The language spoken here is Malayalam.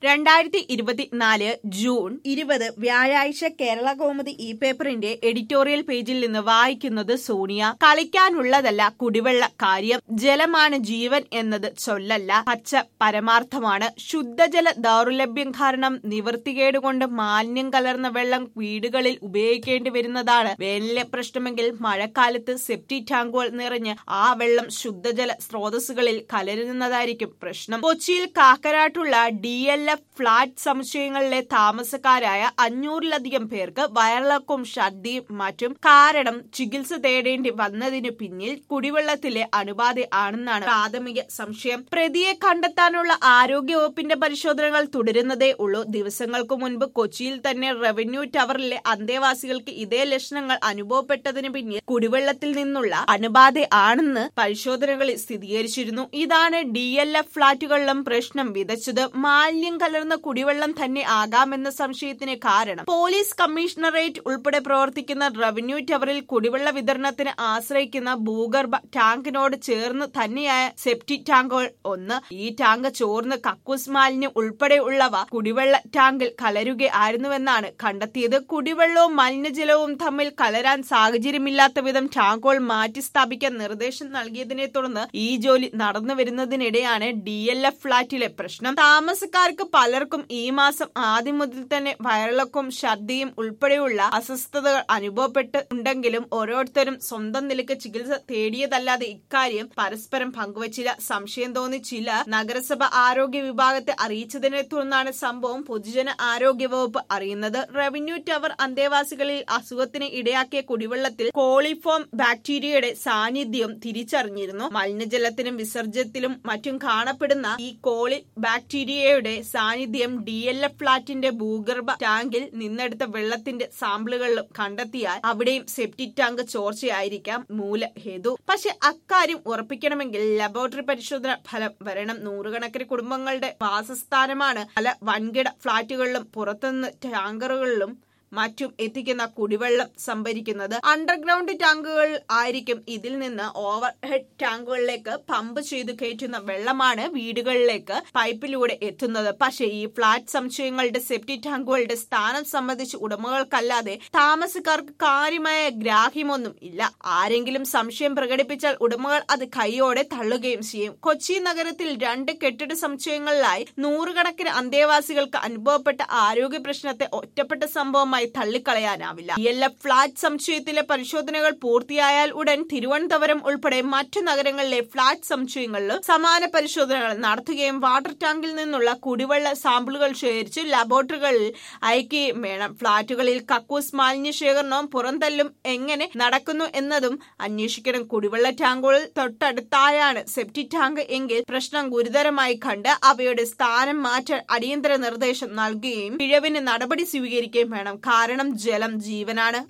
രണ്ടായിരത്തി ഇരുപത്തിനാല് ജൂൺ ഇരുപത് വ്യാഴാഴ്ച കേരള കൗമുദി ഇ പേപ്പറിന്റെ എഡിറ്റോറിയൽ പേജിൽ നിന്ന് വായിക്കുന്നത് സോണിയ കളിക്കാനുള്ളതല്ല കുടിവെള്ള കാര്യം ജലമാണ് ജീവൻ എന്നത് ചൊല്ലല്ല പച്ച പരമാർത്ഥമാണ് ശുദ്ധജല ദൗർലഭ്യം കാരണം നിവൃത്തികേട് കൊണ്ട് മാലിന്യം കലർന്ന വെള്ളം വീടുകളിൽ ഉപയോഗിക്കേണ്ടി വരുന്നതാണ് വേനലിലെ പ്രശ്നമെങ്കിൽ മഴക്കാലത്ത് സെപ്റ്റി ടാങ്കുകൾ നിറഞ്ഞ് ആ വെള്ളം ശുദ്ധജല സ്രോതസ്സുകളിൽ കലരുന്നതായിരിക്കും പ്രശ്നം കൊച്ചിയിൽ കാക്കരാട്ടുള്ള ഡി എൽ എഫ് ഫ്ളാറ്റ് സമുച്ചയങ്ങളിലെ താമസക്കാരായ അഞ്ഞൂറിലധികം പേർക്ക് വയറിളക്കവും ഛർദിയും മറ്റും കാരണം ചികിത്സ തേടേണ്ടി വന്നതിനു പിന്നിൽ കുടിവെള്ളത്തിലെ അണുബാധ ആണെന്നാണ് പ്രാഥമിക സംശയം പ്രതിയെ കണ്ടെത്താനുള്ള ആരോഗ്യവകുപ്പിന്റെ പരിശോധനകൾ തുടരുന്നതേ ഉള്ളൂ ദിവസങ്ങൾക്ക് മുൻപ് കൊച്ചിയിൽ തന്നെ റവന്യൂ ടവറിലെ അന്തേവാസികൾക്ക് ഇതേ ലക്ഷണങ്ങൾ അനുഭവപ്പെട്ടതിന് പിന്നിൽ കുടിവെള്ളത്തിൽ നിന്നുള്ള അണുബാധ ആണെന്ന് പരിശോധനകളിൽ സ്ഥിരീകരിച്ചിരുന്നു ഇതാണ് ഡി എൽ എഫ് ഫ്ളാറ്റുകളിലും പ്രശ്നം വിതച്ചത് മാലിന്യം കലർന്ന കുടിവെള്ളം തന്നെ ആകാമെന്ന സംശയത്തിന് കാരണം പോലീസ് കമ്മീഷണറേറ്റ് ഉൾപ്പെടെ പ്രവർത്തിക്കുന്ന റവന്യൂ ടവറിൽ കുടിവെള്ള വിതരണത്തിന് ആശ്രയിക്കുന്ന ഭൂഗർഭ ടാങ്കിനോട് ചേർന്ന് തന്നെയായ സെപ്റ്റിക് ടാങ്കുകൾ ഒന്ന് ഈ ടാങ്ക് ചോർന്ന് കക്കൂസ് മാലിന്യം ഉൾപ്പെടെയുള്ളവ കുടിവെള്ള ടാങ്കിൽ കലരുകയായിരുന്നുവെന്നാണ് കണ്ടെത്തിയത് കുടിവെള്ളവും മലിനജലവും തമ്മിൽ കലരാൻ സാഹചര്യമില്ലാത്ത വിധം ടാങ്കുകൾ മാറ്റി സ്ഥാപിക്കാൻ നിർദ്ദേശം നൽകിയതിനെ തുടർന്ന് ഈ ജോലി നടന്നു വരുന്നതിനിടെയാണ് ഡി എൽ എഫ് ഫ്ളാറ്റിലെ പ്രശ്നം താമസക്കാർക്ക് പലർക്കും ഈ മാസം ആദ്യം മുതൽ തന്നെ വയറിളക്കവും ഛർദിയും ഉൾപ്പെടെയുള്ള അസ്വസ്ഥതകൾ അനുഭവപ്പെട്ടുണ്ടെങ്കിലും ഓരോരുത്തരും സ്വന്തം നിലയ്ക്ക് ചികിത്സ തേടിയതല്ലാതെ ഇക്കാര്യം പരസ്പരം പങ്കുവച്ചില്ല സംശയം തോന്നി ചില നഗരസഭ ആരോഗ്യ വിഭാഗത്തെ അറിയിച്ചതിനെ തുടർന്നാണ് സംഭവം പൊതുജന ആരോഗ്യ വകുപ്പ് അറിയുന്നത് റവന്യൂ ടവർ അന്തേവാസികളിൽ അസുഖത്തിന് ഇടയാക്കിയ കുടിവെള്ളത്തിൽ കോളിഫോം ബാക്ടീരിയയുടെ സാന്നിധ്യം തിരിച്ചറിഞ്ഞിരുന്നു മലിനജലത്തിനും വിസർജ്യത്തിലും മറ്റും കാണപ്പെടുന്ന ഈ കോളി ബാക്ടീരിയയുടെ സാന്നിധ്യം ഡി എൽ എഫ് ഫ്ളാറ്റിന്റെ ഭൂഗർഭ ടാങ്കിൽ നിന്നെടുത്ത വെള്ളത്തിന്റെ സാമ്പിളുകളിലും കണ്ടെത്തിയാൽ അവിടെയും സെപ്റ്റിക് ടാങ്ക് ചോർച്ചയായിരിക്കാം മൂലഹേതു പക്ഷെ അക്കാര്യം ഉറപ്പിക്കണമെങ്കിൽ ലബോറട്ടറി പരിശോധന ഫലം വരണം നൂറുകണക്കിന് കുടുംബങ്ങളുടെ വാസസ്ഥാനമാണ് പല വൻകിട ഫ്ളാറ്റുകളിലും പുറത്തുനിന്ന് ടാങ്കറുകളിലും മറ്റും എത്തിക്കുന്ന കുടിവെള്ളം സംഭരിക്കുന്നത് അണ്ടർഗ്രൗണ്ട് ടാങ്കുകൾ ആയിരിക്കും ഇതിൽ നിന്ന് ഓവർ ഹെഡ് ടാങ്കുകളിലേക്ക് പമ്പ് ചെയ്ത് കയറ്റുന്ന വെള്ളമാണ് വീടുകളിലേക്ക് പൈപ്പിലൂടെ എത്തുന്നത് പക്ഷേ ഈ ഫ്ളാറ്റ് സമുച്ചയങ്ങളുടെ സെപ്റ്റി ടാങ്കുകളുടെ സ്ഥാനം സംബന്ധിച്ച് ഉടമകൾക്കല്ലാതെ താമസക്കാർക്ക് കാര്യമായ ഗ്രാഹ്യമൊന്നും ഇല്ല ആരെങ്കിലും സംശയം പ്രകടിപ്പിച്ചാൽ ഉടമകൾ അത് കൈയോടെ തള്ളുകയും ചെയ്യും കൊച്ചി നഗരത്തിൽ രണ്ട് കെട്ടിട സമുച്ചയങ്ങളിലായി നൂറുകണക്കിന് അന്തേവാസികൾക്ക് അനുഭവപ്പെട്ട ആരോഗ്യ പ്രശ്നത്തെ ഒറ്റപ്പെട്ട സംഭവമായി പൂർണ്ണമായി തള്ളിക്കളയാനാവില്ല എൽ എഫ് ഫ്ളാറ്റ് സമുച്ചയത്തിലെ പരിശോധനകൾ പൂർത്തിയായാൽ ഉടൻ തിരുവനന്തപുരം ഉൾപ്പെടെ മറ്റു നഗരങ്ങളിലെ ഫ്ളാറ്റ് സമുച്ചയങ്ങളിലും സമാന പരിശോധനകൾ നടത്തുകയും വാട്ടർ ടാങ്കിൽ നിന്നുള്ള കുടിവെള്ള സാമ്പിളുകൾ ശേഖരിച്ച് ലബോറട്ടറികളിൽ അയക്കുകയും വേണം ഫ്ളാറ്റുകളിൽ കക്കൂസ് മാലിന്യ ശേഖരണവും പുറന്തല്ലും എങ്ങനെ നടക്കുന്നു എന്നതും അന്വേഷിക്കണം കുടിവെള്ള ടാങ്കുകൾ തൊട്ടടുത്തായാണ് സെപ്റ്റിക് ടാങ്ക് എങ്കിൽ പ്രശ്നം ഗുരുതരമായി കണ്ട് അവയുടെ സ്ഥാനം മാറ്റാൻ അടിയന്തര നിർദ്ദേശം നൽകുകയും പിഴവിന് നടപടി സ്വീകരിക്കുകയും വേണം കാരണം ജലം ജീവനാണ്